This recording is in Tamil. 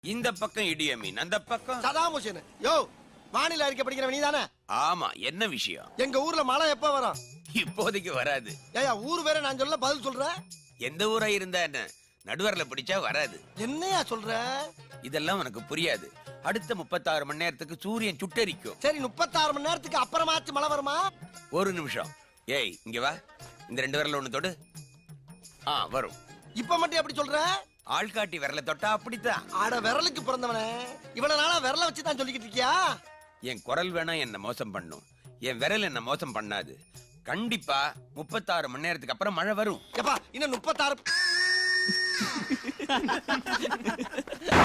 இந்த பக்கம் இடிய மீன் அந்த பக்கம் சதாம் ஹுசேன் யோ வானிலை அறிக்கை படிக்கிறவன் நீதானே ஆமா என்ன விஷயம் எங்க ஊர்ல மழை எப்ப வரும் இப்போதைக்கு வராது ஏயா ஊர் வேற நான் சொல்ல பதில் சொல்ற எந்த ஊரா இருந்தா என்ன நடுவரில் பிடிச்சா வராது என்னையா சொல்ற இதெல்லாம் உனக்கு புரியாது அடுத்த முப்பத்தாறு மணி நேரத்துக்கு சூரியன் சுட்டரிக்கும் சரி முப்பத்தாறு மணி நேரத்துக்கு அப்புறமாச்சு மழை வருமா ஒரு நிமிஷம் ஏய் இங்க வா இந்த ரெண்டு விரல ஒண்ணு தொடு ஆ வரும் இப்ப மட்டும் எப்படி சொல்ற ஆள்காட்டி விரல தொட்டா அப்படித்தான் ஆட விரலுக்கு பிறந்தவனே இவ்வளவு நாளா விரல வச்சு தான் சொல்லிக்கிட்டு இருக்கியா என் குரல் வேணா என்ன மோசம் பண்ணும் என் விரல் என்ன மோசம் பண்ணாது கண்டிப்பா முப்பத்தாறு மணி நேரத்துக்கு அப்புறம் மழை வரும் எப்பா இன்னும் முப்பத்தாறு